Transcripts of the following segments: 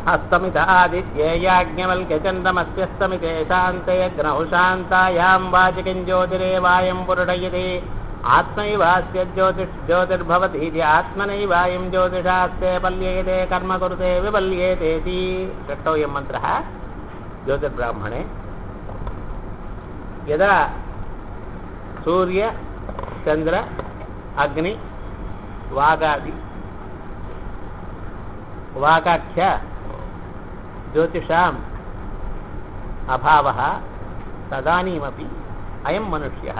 हस्तमित आदित्येयाज्ञवल्क्यचन्द्रमस्यस्तमिते शान्ते ग्नौ शान्तायां वाचिकिं ज्योतिरेवायं पुरुषयति आत्मैवास्य ज्योतिष ज्योतिर्भवतीति आत्मनैवायं ज्योतिषास्ते पल्येते कर्म कुरुते विपल्येतेति षष्ठोऽयं मन्त्रः ज्योतिर्ब्राह्मणे यदा सूर्य चन्द्र अग्नि वागादि वागाख्य ज्योतिषाम् अभावः तदानीमपि अयं मनुष्यः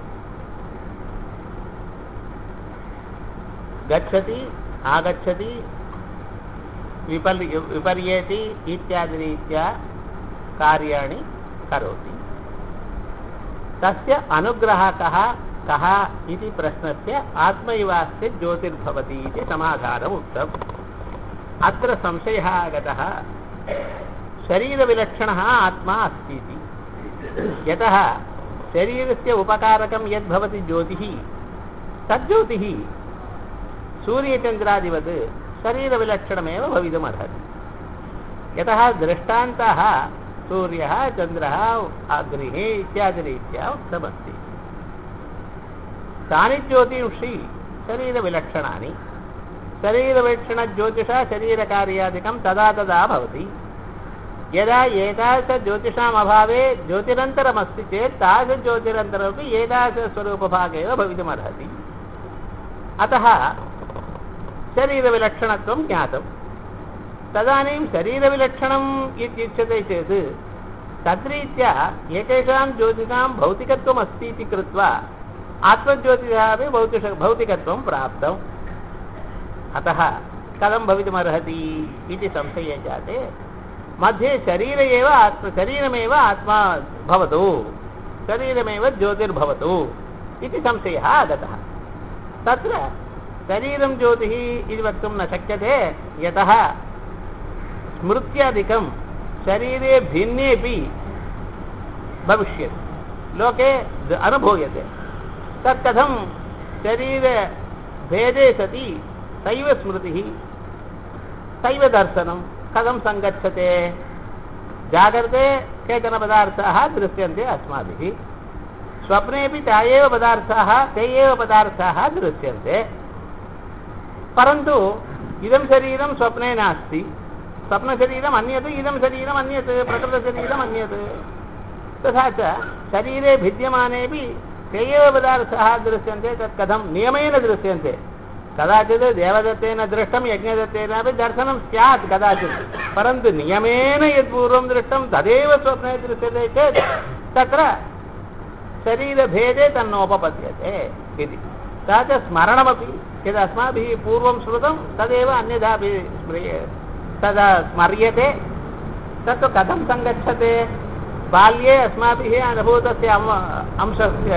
गच्छति आगच्छति विपर्य विपर्येति इत्यादिरीत्या कार्याणि करोति तस्य अनुग्राहकः कः इति प्रश्नस्य आत्मैवास्य ज्योतिर्भवति इति समाधानम् उक्तम् अत्र संशयः आगतः शरीरविलक्षणः आत्मा अस्ति इति यतः शरीरस्य उपकारकं यद्भवति ज्योतिः तज्ज्योतिः सूर्यचन्द्रादिवत् शरीरविलक्षणमेव भवितुमर्हति यतः दृष्टान्तः सूर्यः चन्द्रः अग्निः इत्यादिरीत्या उक्तमस्ति तानि ज्योतिंषि शरीरविलक्षणानि शरीरविलक्षणज्योतिषा शरीरकार्यादिकं तदा तदा भवति यदा एतादृशज्योतिषाम् अभावे ज्योतिरन्तरमस्ति चेत् तादृशज्योतिरन्तरमपि एतादृशस्वरूपभागे एव भवितुमर्हति अतः शरीरविलक्षणत्वं ज्ञातं तदानीं शरीरविलक्षणम् इत्युच्यते चेत् तद्रीत्या एकेषां ज्योतिषां भौतिकत्वम् अस्ति इति कृत्वा आत्मज्योतिषः अपि भौतिष भौतिकत्वं प्राप्तम् अतः कथं भवितुमर्हति इति संशये जाते मध्ये शरीर एव आत्म शरीरमेव आत्मा भवतु शरीरमेव ज्योतिर्भवतु इति संशयः आगतः तत्र शरीरं ज्योतिः इति वक्तुं न शक्यते यतः स्मृत्यादिकं शरीरे भिन्नेपि भविष्यति लोके अनुभूयते तत् कथं शरीरभेदे सति सैव स्मृतिः सैव दर्शनं कथं सङ्गच्छते जागर्ते केचन पदार्थाः दृश्यन्ते अस्माभिः स्वप्नेपि ता एव पदार्थाः ते एव पदार्थाः दृश्यन्ते परन्तु इदं शरीरं स्वप्ने नास्ति स्वप्नशरीरम् अन्यत् इदं शरीरम् अन्यत् प्रकृतशरीरम् अन्यत् तथा च शरीरे भिद्यमानेपि ते एव पदार्थाः दृश्यन्ते तत् कथं नियमेन दृश्यन्ते कदाचित् देवदत्तेन दृष्टं यज्ञदत्तेनापि दर्शनं स्यात् कदाचित् परन्तु नियमेन यत्पूर्वं दृष्टं तदेव स्वप्ने दृश्यते चेत् तत्र शरीरभेदे तन्नोपपद्यते इति तथा च स्मरणमपि यद् अस्माभिः पूर्वं श्रुतं तदेव अन्यथापि स्म्रिय तदा स्मर्यते तत्तु कथं सङ्गच्छते बाल्ये अस्माभिः अनुभूतस्य अंशस्य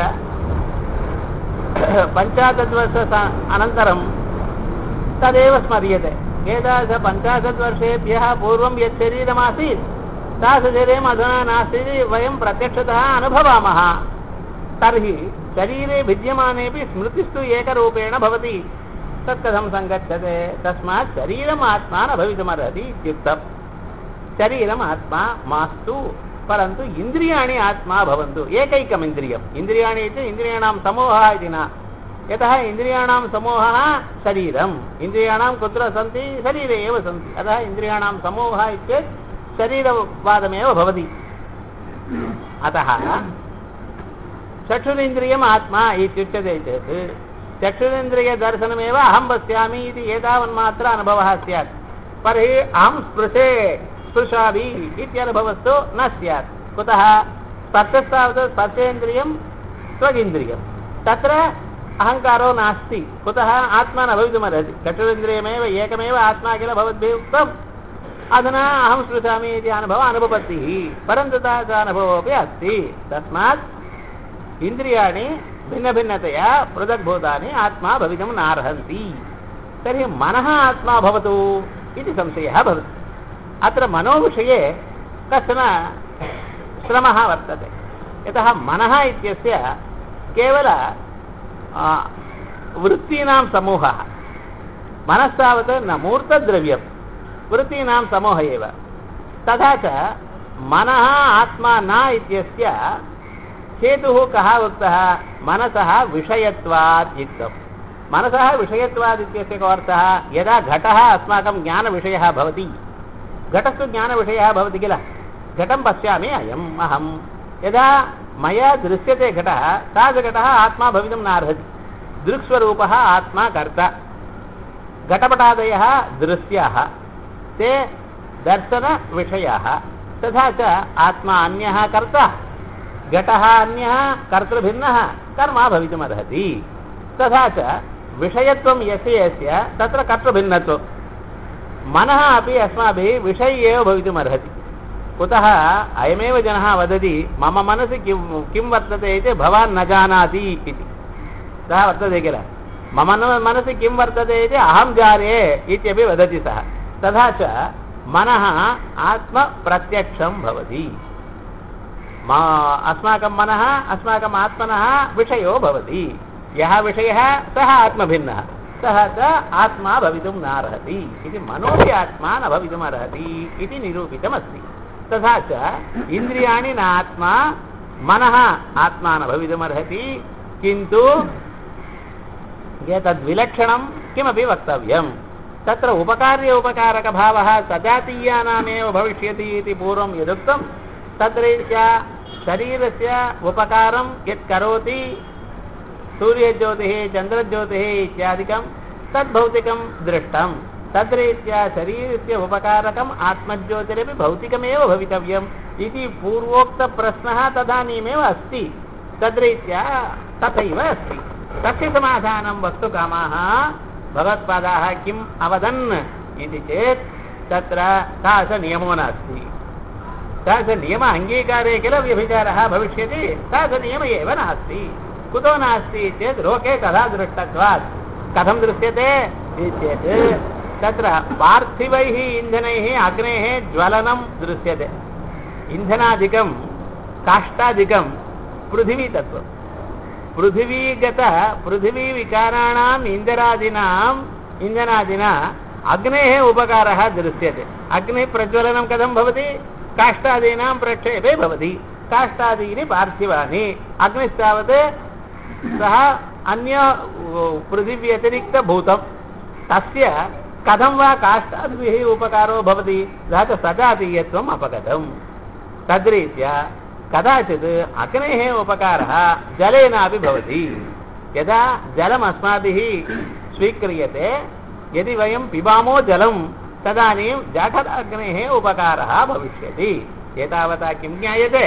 पञ्चाशद्वर्ष अनन्तरं तदेव स्मर्यते एतादृश पञ्चाशद्वर्षेभ्यः पूर्वं यत् शरीरमासीत् तादृशशरीरम् अधुना नास्ति इति वयं प्रत्यक्षतः अनुभवामः तर्हि शरीरे भिद्यमानेपि स्मृतिस्तु एकरूपेण भवति तत् कथं सङ्गच्छते तस्मात् शरीरम् आत्मा न भवितुमर्हति इत्युक्तम् शरीरम् आत्मा मास्तु परन्तु इन्द्रियाणि आत्मा भवन्तु एकैकम् इन्द्रियम् इन्द्रियाणि इति इन्द्रियाणां समूहः इति न यतः इन्द्रियाणां समूहः शरीरम् इन्द्रियाणां कुत्र सन्ति शरीरे एव सन्ति अतः इन्द्रियाणां समूहः इत्येत् शरीरवादमेव भवति अतः चक्षुरिन्द्रियम् आत्मा इत्युच्यते चेत् चक्षुरिन्द्रियदर्शनमेव अहं पश्यामि इति एतावन्मात्र अनुभवः स्यात् तर्हि अहं स्पृशे स्पृशामि इत्यनुभवस्तु न स्यात् कुतः स्पर्शस्तावत् स्पर्शेन्द्रियं त्वगिन्द्रियं तत्र अहङ्कारो नास्ति कुतः आत्मा न भवितुमर्हति चक्षुरिन्द्रियमेव एकमेव आत्मा किल भवद्भिः उक्तम् अधुना अहं स्पृशामि इति अनुभवः अनुपपत्तिः परन्तु तादृश अनुभवोऽपि अस्ति तस्मात् इन्द्रियाणि भिन्नभिन्नतया पृथग्भूतानि आत्मा भवितुं नार्हन्ति तर्हि मनः आत्मा भवतु इति संशयः भवति अत्र मनोविषये कश्चन श्रमः वर्तते यतः मनः इत्यस्य केवल वृत्तीनां समूहः मनस्तावत् न मूर्तद्रव्यं वृत्तीनां समूह एव तथा च मनः आत्मा न इत्यस्य हेतुः कः उक्तः मनसः विषयत्वात् इत्थम् मनसः विषयत्वात् इत्यस्य को अर्थः यदा घटः अस्माकं ज्ञानविषयः भवति घटस्तु ज्ञानविषयः भवति किल घटं पश्यामि अयम् अहं यदा मया दृश्यते घटः तादृशघटः आत्मा भवितुं नार्हति दृक्स्वरूपः आत्मा कर्ता घटपटादयः दृश्याः ते दर्शनविषयाः तथा च आत्मा अन्यः कर्ता घटः अन्यः कर्तृभिन्नः कर्मा भवितुमर्हति तथा च विषयत्वं यस्य यस्य तत्र कर्तृभिन्नत्वं मनः अपि अस्माभिः विषयी एव भवितुमर्हति कुतः अयमेव जनः वदति मम मनसि किं किं वर्तते इति भवान् न जानाति इति सः वर्तते किल मम न- मनसि किं वर्तते इति अहं जाने इत्यपि वदति सः तथा च मनः आत्मप्रत्यक्षं भवति मा अस्माकं मनः अस्माकम् आत्मनः विषयो भवति यः विषयः सः आत्मभिन्नः सः च आत्मा भवितुं नार्हति इति मनोपि आत्मा न भवितुमर्हति इति निरूपितमस्ति तथा च इन्द्रियाणि न आत्मा मनः आत्मा न भवितुमर्हति किन्तु एतद्विलक्षणं किमपि वक्तव्यं तत्र उपकार्य उपकारकभावः सजातीयानामेव भविष्यति इति पूर्वं यदुक्तं तद्रीत्या शरीरस्य उपकारं यत् करोति सूर्यज्योतिः चन्द्रज्योतिः इत्यादिकं तद्भौतिकं दृष्टं तद्रीत्या शरीरस्य उपकारकम् आत्मज्योतिरपि भौतिकमेव भवितव्यम् इति पूर्वोक्तप्रश्नः तदानीमेव अस्ति तद्रीत्या तथैव अस्ति तस्य समाधानं वक्तु कामाः भगवत्पादाः किम् अवदन् इति चेत् तत्र तादृशनियमो नास्ति तादृशनियम अङ्गीकारे किल व्यभिचारः भविष्यति तादृशनियम एव नास्ति कुतो नास्ति चेत् लोके तथा दृष्टत्वात् कथं दृश्यते इति चेत् तत्र पार्थिवैः इन्धनैः अग्नेः ज्वलनं दृश्यते इन्धनादिकं काष्ठादिकं पृथिवीतत्त्वं पृथिवीगत पृथिवीविकाराणाम् इन्धनादीनाम् इन्धनादिना अग्नेः उपकारः दृश्यते अग्निः प्रज्वलनं कथं भवति काष्ठादीनां प्रक्षेपे भवति काष्ठादीनि पार्थिवानि अग्निस्तावत् सः अन्य पृथिव्यतिरिक्तभूतं तस्य कथं वा काष्ठादिभिः उपकारो भवति सः च सजातीयत्वम् अपगतम् तद्रीत्या कदाचित् अग्नेः उपकारः जलेनापि भवति यदा जलम् अस्माभिः स्वीक्रियते यदि वयं पिबामो जलं तदानीं जठराग्नेः उपकारः भविष्यति एतावता किं ज्ञायते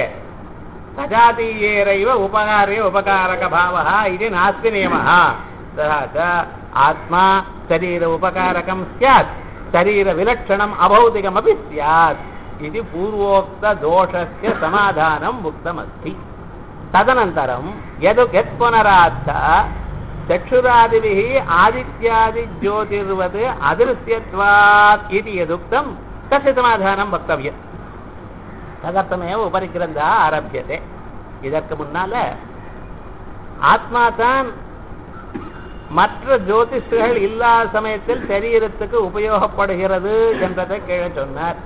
सजातीयेरैव उपकार्य उपकारकभावः इति नास्ति नियमः तथा च आत्मा शरीर उपकारकं स्यात् शरीरविलक्षणम् अभौतिकमपि स्यात् इति पूर्वोक्तदोषस्य समाधानम् उक्तमस्ति तदनन्तरं यद् यत् पुनराच्च चक्षुरादिभिः आदित्यादिज्योतिर्वत् अदृश्यत्वात् इति यदुक्तं तस्य समाधानं वक्तव्यम् ததர்த்தமேவ உபரி கிரந்தா ஆரம்பியதே இதற்கு முன்னால ஆத்மா தான் மற்ற ஜோதிஷர்கள் இல்லாத சமயத்தில் சரீரத்துக்கு உபயோகப்படுகிறது என்றதை கீழே சொன்னார்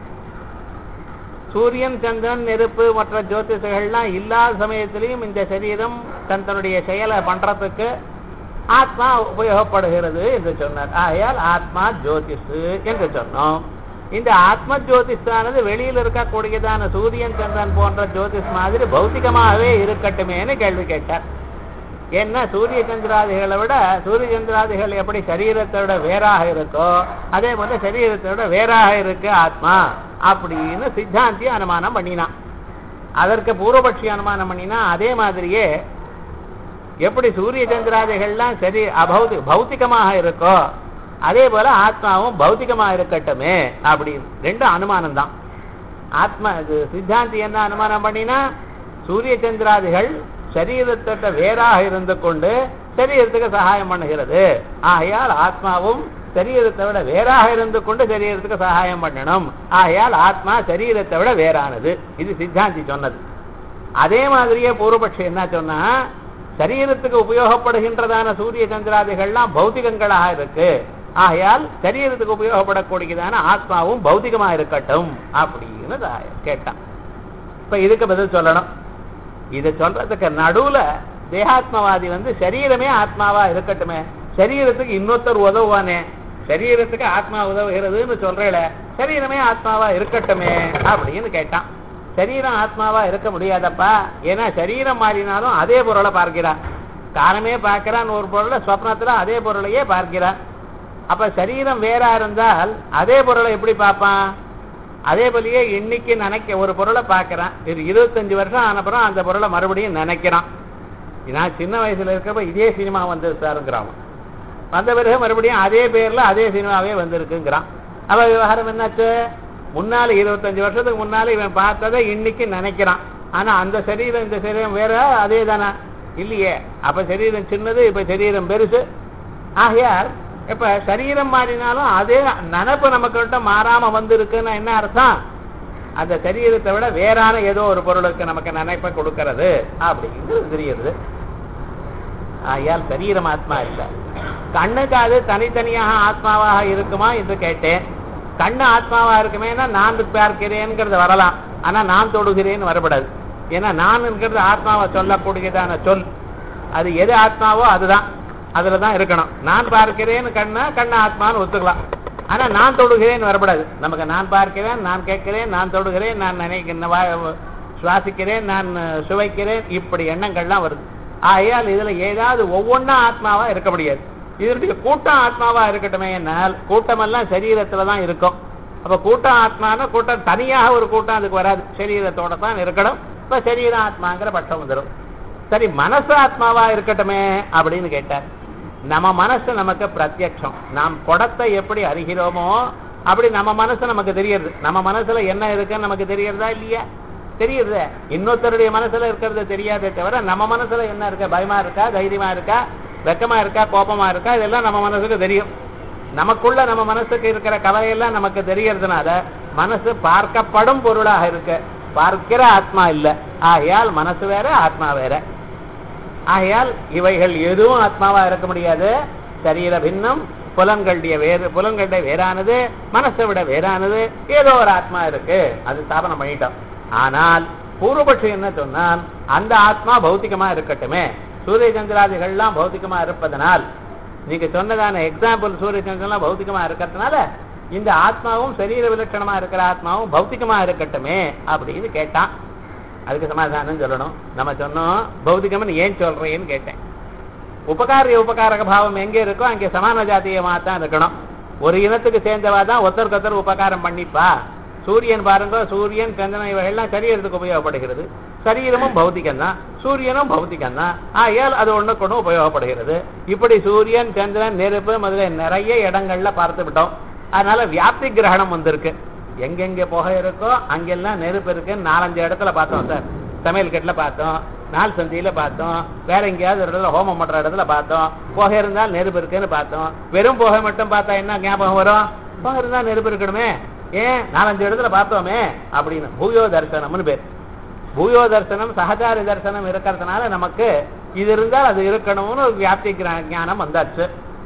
சூரியன் சந்திரன் நெருப்பு மற்ற ஜோதிஷர்கள்லாம் இல்லாத சமயத்திலையும் இந்த சரீரம் தன் தன்னுடைய செயலை பண்றதுக்கு ஆத்மா உபயோகப்படுகிறது என்று சொன்னார் ஆகையால் ஆத்மா ஜோதிஷு என்று சொன்னோம் இந்த ஆத்ம ஜோதிஷானது வெளியில் இருக்கக்கூடியதான சூரியன் சந்திரன் போன்ற ஜோதிஷ் மாதிரி பௌத்திகமாகவே இருக்கட்டுமேன்னு கேள்வி கேட்டார் ஏன்னா சூரிய சந்திராதிகளை விட சூரிய சந்திராதிகள் எப்படி சரீரத்தை விட வேறாக இருக்கோ அதே போல சரீரத்தை விட வேறாக இருக்கு ஆத்மா அப்படின்னு சித்தாந்தி அனுமானம் பண்ணினான் அதற்கு பூர்வபட்சி அனுமானம் பண்ணினா அதே மாதிரியே எப்படி சூரிய சந்திராதிகள்லாம் சரி அபௌதி பௌத்திகமாக இருக்கோ அதே போல ஆத்மாவும் பௌத்திகமாக இருக்கட்டுமே அப்படி ரெண்டு அனுமானம் தான் ஆத்மா இது சித்தாந்தி என்ன அனுமானம் பண்ணினா சூரிய சந்திராதிகள் சரீரத்திட்ட வேறாக இருந்து கொண்டு சரீரத்துக்கு சகாயம் பண்ணுகிறது ஆகையால் ஆத்மாவும் சரீரத்தை விட வேறாக இருந்து கொண்டு சரீரத்துக்கு சகாயம் பண்ணணும் ஆகையால் ஆத்மா சரீரத்தை விட வேறானது இது சித்தாந்தி சொன்னது அதே மாதிரியே பூர்வபட்சி என்ன சொன்னா சரீரத்துக்கு உபயோகப்படுகின்றதான சூரிய சந்திராதிகள்லாம் பௌத்திகங்களாக இருக்கு ஆகையால் சரீரத்துக்கு உபயோகப்படக்கூடியதான ஆத்மாவும் பௌதிகமா இருக்கட்டும் அப்படின்னு தா- கேட்டான் இப்ப இதுக்கு பதில் சொல்லணும் இதை சொல்றதுக்கு நடுவுல தேகாத்மவாதி வந்து சரீரமே ஆத்மாவா இருக்கட்டுமே சரீரத்துக்கு இன்னொருத்தர் உதவுவானே சரீரத்துக்கு ஆத்மா உதவுகிறதுன்னு சொல்றேல சரீரமே ஆத்மாவா இருக்கட்டுமே அப்படின்னு கேட்டான் சரீரம் ஆத்மாவா இருக்க முடியாதப்பா ஏன்னா சரீரம் மாறினாலும் அதே பொருளை பார்க்கிறான் காலமே பார்க்கிறான் ஒரு பொருளை சொப்னத்துல அதே பொருளையே பார்க்கிறான் அப்ப சரீரம் வேறா இருந்தால் அதே பொருளை எப்படி பார்ப்பான் அதே போலயே இன்னைக்கு நினைக்க ஒரு பொருளை பார்க்கறான் இது இருபத்தஞ்சு வருஷம் ஆனப்புறம் அந்த பொருளை மறுபடியும் நினைக்கிறான் நான் சின்ன வயசுல இருக்கப்ப இதே சினிமா வந்தது சாருங்கிறான் வந்த பிறகு மறுபடியும் அதே பேர்ல அதே சினிமாவே வந்திருக்குங்கிறான் அவ விவகாரம் என்னாச்சு முன்னால இருபத்தஞ்சு வருஷத்துக்கு முன்னால இவன் பார்த்ததை இன்னைக்கு நினைக்கிறான் ஆனா அந்த சரீரம் இந்த சரீரம் வேற அதே தானே இல்லையே அப்ப சரீரம் சின்னது இப்ப சரீரம் பெருசு ஆகையால் இப்ப சரீரம் மாறினாலும் அதே நினப்பு நமக்கிட்ட மாறாம வந்திருக்குன்னா என்ன அர்த்தம் அந்த சரீரத்தை விட வேறான ஏதோ ஒரு பொருளுக்கு நமக்கு நினைப்பை கொடுக்கிறது அப்படிங்கிறது தெரியுது ஆகையால் சரீரம் ஆத்மா இல்லை கண்ணுக்கு அது தனித்தனியாக ஆத்மாவாக இருக்குமா என்று கேட்டேன் கண்ணு ஆத்மாவா இருக்குமேனா நான் பார்க்கிறேன்ங்கிறது வரலாம் ஆனா நான் தொடுகிறேன்னு வரப்படாது ஏன்னா நான்ங்கிறது ஆத்மாவை சொல்லக்கூடியதான சொல் அது எது ஆத்மாவோ அதுதான் அதுல தான் இருக்கணும் நான் பார்க்கிறேன்னு கண்ணா கண்ண ஆத்மான்னு ஒத்துக்கலாம் ஆனா நான் தொடுகிறேன்னு வரப்படாது நமக்கு நான் பார்க்கிறேன் நான் கேட்கிறேன் நான் தொடுகிறேன் நான் நினைக்கிறேன் வா- சுவாசிக்கிறேன் நான் சுவைக்கிறேன் இப்படி எண்ணங்கள்லாம் வருது ஆகையால் இதுல ஏதாவது ஒவ்வொன்றா ஆத்மாவா இருக்க முடியாது இதனுடைய கூட்டம் ஆத்மாவா இருக்கட்டுமே என்னால் கூட்டமெல்லாம் சரீரத்துல தான் இருக்கும் அப்ப கூட்டம் ஆத்மானா கூட்டம் தனியாக ஒரு கூட்டம் அதுக்கு வராது சரீரத்தோட தான் இருக்கணும் இப்ப சரீரம் ஆத்மாங்கிற பட்சம் வந்துடும் சரி மனசு ஆத்மாவா இருக்கட்டுமே அப்படின்னு கேட்டார் நம்ம மனசு நமக்கு பிரத்யட்சம் நாம் குடத்தை எப்படி அறிகிறோமோ அப்படி நம்ம மனசு நமக்கு தெரியுது நம்ம மனசுல என்ன இருக்குன்னு நமக்கு தெரியறதா இல்லையா தெரியுது இன்னொருத்தருடைய மனசுல இருக்கிறது தெரியாதே தவிர நம்ம மனசுல என்ன இருக்கு பயமா இருக்கா தைரியமா இருக்கா வெக்கமா இருக்கா கோபமா இருக்கா இதெல்லாம் நம்ம மனசுக்கு தெரியும் நமக்குள்ள நம்ம மனசுக்கு இருக்கிற கவலையெல்லாம் நமக்கு தெரியறதுனால மனசு பார்க்கப்படும் பொருளாக இருக்கு பார்க்கிற ஆத்மா இல்ல ஆகையால் மனசு வேற ஆத்மா வேற ஆகையால் இவைகள் எதுவும் ஆத்மாவா இருக்க முடியாது சரீர பின்னம் புலன்களுடைய வேறு புலன்களுடைய வேறானது மனசை விட வேறானது ஏதோ ஒரு ஆத்மா இருக்கு அது ஸ்தாபனம் பண்ணிட்டோம் ஆனால் பூர்வபட்சம் என்ன சொன்னால் அந்த ஆத்மா பௌத்திகமா இருக்கட்டுமே சூரிய சந்திராதிகள்லாம் பௌத்திகமா இருப்பதனால் நீங்க சொன்னதான எக்ஸாம்பிள் சூரிய சந்திரன்லாம் பௌத்திகமா இருக்கிறதுனால இந்த ஆத்மாவும் சரீர விலட்சணமா இருக்கிற ஆத்மாவும் பௌத்திகமா இருக்கட்டுமே அப்படின்னு கேட்டான் அதுக்கு சமாதானம் சொல்லணும் நம்ம சொன்னோம் பௌத்திகம்னு ஏன் சொல்றேன்னு கேட்டேன் உபகாரிய உபகாரக பாவம் எங்க இருக்கோ அங்கே சமான ஜாத்தியமா தான் இருக்கணும் ஒரு இனத்துக்கு சேர்ந்தவா தான் ஒருத்தருக்கு ஒருத்தர் உபகாரம் பண்ணிப்பா சூரியன் பாருங்க சூரியன் சந்திரன் இவைகள்லாம் சரீரத்துக்கு உபயோகப்படுகிறது சரீரமும் பௌத்திகம் தான் சூரியனும் பௌத்திகம் தான் ஆகையால் அது ஒண்ணுக்கு ஒண்ணு உபயோகப்படுகிறது இப்படி சூரியன் சந்திரன் நெருப்பு முதல்ல நிறைய இடங்கள்ல பார்த்து விட்டோம் அதனால வியாப்தி கிரகணம் வந்திருக்கு எங்கெங்க புகை இருக்கோ அங்கெல்லாம் நெருப்பு இருக்குன்னு நாலஞ்சு இடத்துல பார்த்தோம் சார் சமையல் கட்டுல பார்த்தோம் நாள் சந்தியில பார்த்தோம் வேற எங்கேயாவது ஒரு இடத்துல ஹோமம் பண்ற இடத்துல பார்த்தோம் புகை இருந்தால் நெருப்பு இருக்குன்னு பார்த்தோம் வெறும் புகை மட்டும் பார்த்தா என்ன ஞாபகம் வரும் புகை இருந்தா நெருப்பு இருக்கணுமே ஏன் நாலஞ்சு இடத்துல பார்த்தோமே அப்படின்னு பூயோ தரிசனம்னு பேர் பூயோ தரிசனம் சகஜாரி தரிசனம் இருக்கிறதுனால நமக்கு இது இருந்தால் அது இருக்கணும்னு ஒரு வியாப்தி கிரா- ஞானம் வந்தாச்சு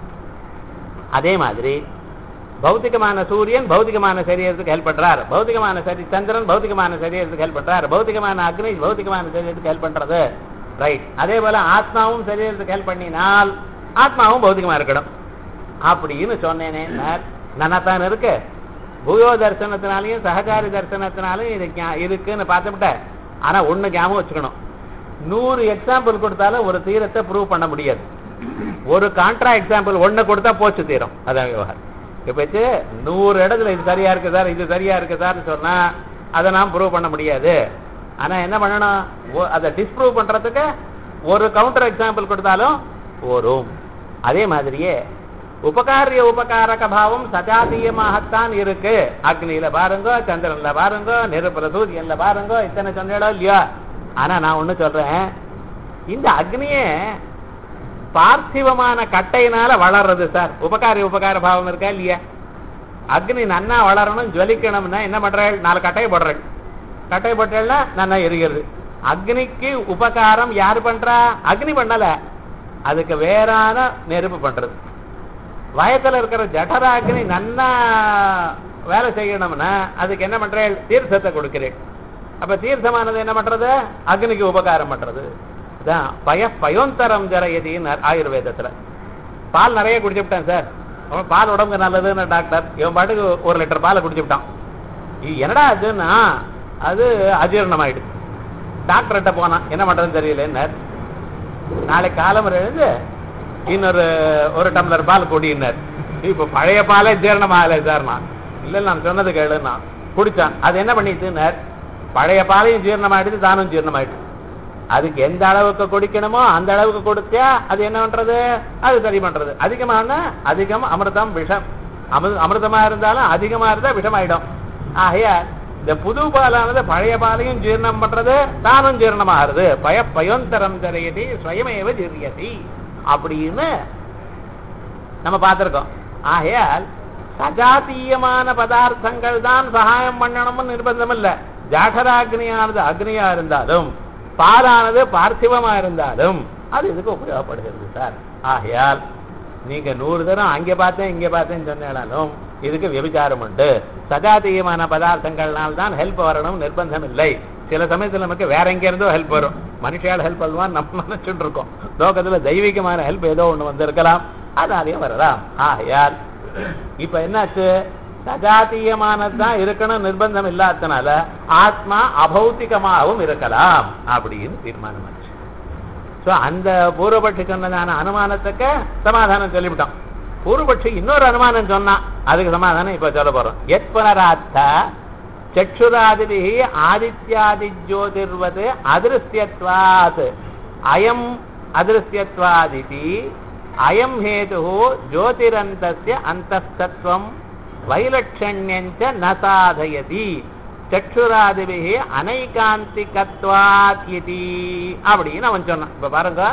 அதே மாதிரி பௌத்திகமான சூரியன் பௌத்திகமான சரீரத்துக்கு ஹெல்ப் பண்றார் பௌத்திகமான சரி சந்திரன் பௌத்திகமான சரீரத்துக்கு ஹெல்ப் பண்றார் பௌத்திகமான அக்னி பௌத்திகமான சரீரத்துக்கு ஹெல்ப் பண்றது ரைட் அதே போல ஆத்மாவும் சரீரத்துக்கு ஹெல்ப் பண்ணினால் ஆத்மாவும் பௌத்திகமா இருக்கணும் அப்படின்னு சொன்னேனே நன்னத்தான் இருக்கு பூயோ தரிசனத்தினாலையும் சககாரி தரிசனத்தினாலையும் இது ஞா- இருக்குன்னு பார்த்துவிட்டேன் ஆனா ஒண்ணு ஞாபகம் வச்சுக்கணும் நூறு எக்ஸாம்பிள் கொடுத்தாலும் ஒரு தீரத்தை ப்ரூவ் பண்ண முடியாது ஒரு கான்ட்ரா எக்ஸாம்பிள் ஒண்ணு கொடுத்தா போச்சு தீரும் அதான் விவகாரம் இப்ப வச்சு நூறு இடத்துல இது சரியா இருக்கு சார் இது சரியா இருக்கு சார்னு சொன்னா அதை நாம் ப்ரூவ் பண்ண முடியாது ஆனா என்ன பண்ணணும் ஒ- அதை டிஸ்ப்ரூவ் பண்றதுக்கு ஒரு கவுண்டர் எக்ஸாம்பிள் கொடுத்தாலும் போரும் அதே மாதிரியே உபகாரிய உபகாரக பாவம் சஜாதீயமாகத்தான் இருக்கு அக்னியில பாருங்க சந்திரன்ல பாருங்க நெருப்புல சூரியன்ல பாருங்க இத்தனை சொன்னோம் இல்லையா ஆனா நான் ஒண்ணு சொல்றேன் இந்த அக்னியே பார்த்திவமான கட்டையினால வளர்றது சார் உபகாரி உபகார பாவம் இருக்கா இல்லையா அக்னி நன்னா வளரணும் ஜுவலிக்கணும்னா என்ன பண்றாள் நாலு கட்டையை போடுறாள் கட்டையை போட்டா நன்னா எரிகிறது அக்னிக்கு உபகாரம் யார் பண்றா அக்னி பண்ணல அதுக்கு வேறான நெருப்பு பண்றது வயத்துல இருக்கிற ஜடராக்னி நன்னா வேலை செய்யணும்னா அதுக்கு என்ன பண்றேன் தீர்த்தத்தை கொடுக்கிறேன் அப்ப தீர்த்தமானது என்ன பண்றது அக்னிக்கு உபகாரம் பண்றது இதான் பய பயோந்தரம் ஜரயதின்னு ஆயுர்வேதத்துல பால் நிறைய குடிச்சு விட்டான் சார் அவன் பால் உடம்புக்கு நல்லதுன்னு டாக்டர் இவன் பாட்டுக்கு ஒரு லிட்டர் பாலை குடிச்சு விட்டான் இது என்னடா அதுன்னா அது அஜீரணம் ஆயிடுச்சு டாக்டர்கிட்ட போனான் என்ன பண்றதுன்னு தெரியலன்னார் நாளைக்கு காலம்பரை எழுந்து இன்னொரு ஒரு டம்ளர் பால் குடினார் இப்ப பழைய பாலே ஜீரணம் ஆகலை சார் நான் இல்ல நான் சொன்னது கேளுன்னா குடிச்சான் அது என்ன பண்ணிட்டுனார் பழைய பாலையும் ஜீரணம் ஆயிடுச்சு தானும் ஜீரணம் ஆயிடுச்சு அதுக்கு எந்த அளவுக்கு குடிக்கணுமோ அந்த அளவுக்கு கொடுத்தா அது என்ன பண்றது அது சரி பண்றது அதிகமான அதிகம் அமிர்தம் விஷம் அமிர்த அமிர்தமா இருந்தாலும் அதிகமா இருந்தா விஷமாயிடும் ஆகையா இந்த புது பாலானது பழைய பாலையும் ஜீரணம் பண்றது தானும் ஜீரணமாகிறது பய பயோந்தரம் தரையதி ஸ்வயமேவ ஜீரியதி அப்படின்னு நம்ம பார்த்திருக்கோம் ஆகையால் சஜாத்தீயமான பதார்த்தங்கள் தான் சகாயம் பண்ணணும்னு நிர்பந்தம் இல்ல ஜாகராக்னியானது அக்னியா இருந்தாலும் பாலானது பார்த்திவமா இருந்தாலும் அது இதுக்கு உபயோகப்படுகிறது சார் ஆகையால் நீங்க நூறு தரம் அங்க பார்த்தேன் இங்க பார்த்தேன்னு சொன்னாலும் இதுக்கு விபச்சாரம் உண்டு சஜாதீயமான பதார்த்தங்கள்னால் தான் ஹெல்ப் வரணும் நிர்பந்தம் இல்லை சில சமயத்துல நமக்கு வேற எங்க இருந்தோ ஹெல்ப் வரும் மனுஷால ஹெல்ப் வருவான் நம்ம நினைச்சுட்டு இருக்கோம் லோகத்துல தெய்வீகமான ஹெல்ப் ஏதோ ஒண்ணு வந்திருக்கலாம் அதனாலையும் வரலாம் ஆகையால் இப்ப என்னாச்சு சஜாத்தீயமானதுதான் இருக்கணும் நிர்பந்தம் இல்லாதனால ஆத்மா அபௌத்திகமாகவும் இருக்கலாம் அப்படின்னு தீர்மானம் ஆச்சு சோ அந்த பூர்வபட்சி சொன்னதான அனுமானத்துக்கு சமாதானம் சொல்லிவிட்டோம் பூர்வபட்சி இன்னொரு அனுமானம் சொன்னான் அதுக்கு சமாதானம் இப்ப சொல்ல போறோம் எத் புனராத்த சக்ஷுராதிபி ஆதித்யாதி ஜோதிர்வது அதிருஷ்யத்வாத் அயம் அதிருஷ்யத்வாதிதி அயம் ஹேது ஜோதிரந்தஸ்ய அந்தஸ்தத்வம் வைலட்சண்யஞ்ச ந சாதயதி சக்ஷுராதிபிகி அனைகாந்திகத்வாத் இதி அப்படின்னு அவன் சொன்னான் இப்ப பாருங்க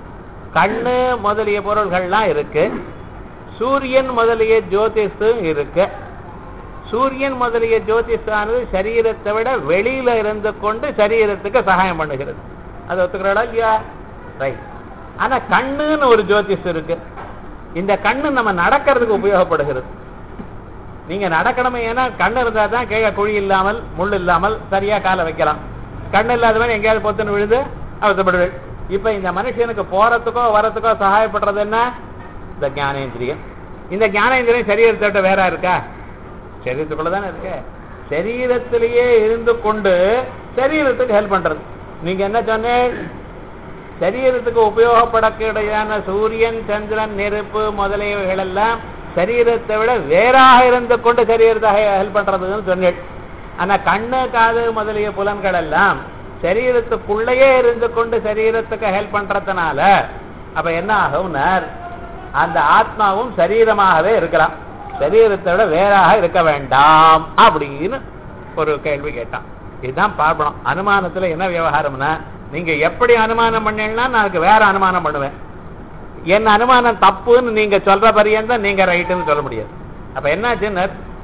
கண்ணு முதலிய பொருள்கள்லாம் இருக்கு சூரியன் முதலிய ஜோதிஷும் இருக்கு சூரியன் முதலிய ஜோதிஷானது சரீரத்தை விட வெளியில இருந்து கொண்டு சரீரத்துக்கு சகாயம் பண்ணுகிறது அது ஒத்துக்கிறடா இல்லையா ரைட் ஆனா கண்ணுன்னு ஒரு ஜோதிஷ் இருக்கு இந்த கண்ணு நம்ம நடக்கிறதுக்கு உபயோகப்படுகிறது நீங்க நடக்கணுமே ஏன்னா கண்ணு இருந்தா தான் கீழே குழி இல்லாமல் முள் இல்லாமல் சரியா காலை வைக்கலாம் கண்ணு இல்லாத மாதிரி எங்கேயாவது பொத்துன்னு விழுது அவசப்படுவேன் இப்ப இந்த மனுஷனுக்கு போறதுக்கோ வரத்துக்கோ சகாயப்படுறது என்ன இந்த ஞானேந்திரியம் இந்த ஞானேந்திரியம் சரீரத்தை விட்டு வேற இருக்கா சரீரத்துக்குள்ள தானே இருக்கு சரீரத்திலேயே இருந்து கொண்டு சரீரத்துக்கு ஹெல்ப் பண்றது நீங்க என்ன சொன்னேன் சரீரத்துக்கு உபயோகப்படக்கூடியதான சூரியன் சந்திரன் நெருப்பு முதலியவைகள் எல்லாம் சரீரத்தை விட வேறாக இருந்து கொண்டு சரீரத்தை ஹெல்ப் பண்றதுன்னு சொன்னேன் ஆனா கண்ணு காது முதலிய புலன்கள் எல்லாம் சரீரத்துக்குள்ளேயே இருந்து கொண்டு சரீரத்துக்கு ஹெல்ப் பண்றதுனால அப்ப என்ன ஆகும்னார் அந்த ஆத்மாவும் சரீரமாகவே இருக்கலாம் சரீரத்தை விட வேறாக இருக்க வேண்டாம் அப்படின்னு ஒரு கேள்வி கேட்டான் இதுதான் பார்ப்பணும் அனுமானத்துல என்ன விவகாரம்னா நீங்க எப்படி அனுமானம் பண்ணீங்கன்னா நான் அதுக்கு வேற அனுமானம் பண்ணுவேன் என் அனுமானம் தப்புன்னு நீங்க சொல்ற பரியந்தான் நீங்க ரைட்டுன்னு சொல்ல முடியாது அப்ப என்னாச்சுன்னு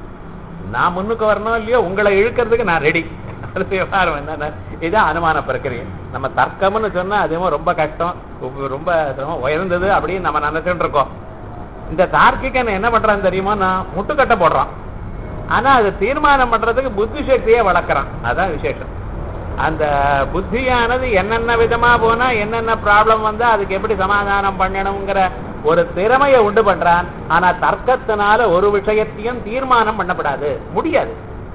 நான் முன்னுக்கு வரணும் இல்லையோ உங்களை இழுக்கிறதுக்கு நான் ரெடி அது விவகாரம் என்னன்னா இதுதான் அனுமான பிரக்கிரியை நம்ம தர்க்கம்னு சொன்னா அதுவும் ரொம்ப கஷ்டம் ரொம்ப- ரொம்ப சிரமம் உயர்ந்தது அப்படின்னு நம்ம நினைச்சுட்டு இருக்கோம் இந்த தார்க்கிகன் என்ன பண்றான்னு தெரியுமா நான் முட்டுக்கட்டை போடுறான் ஆனா அது தீர்மானம் பண்றதுக்கு புத்தி சக்தியை வளர்க்கறான் அதான் விசேஷம் அந்த புத்தியானது என்னென்ன விதமா போனா என்னென்ன ப்ராப்ளம் வந்தா அதுக்கு எப்படி சமாதானம் பண்ணணுங்கிற ஒரு திறமையை உண்டு பண்றான் ஆனா தர்க்கத்தினால ஒரு விஷயத்தையும் தீர்மானம் பண்ணப்படாது முடியாது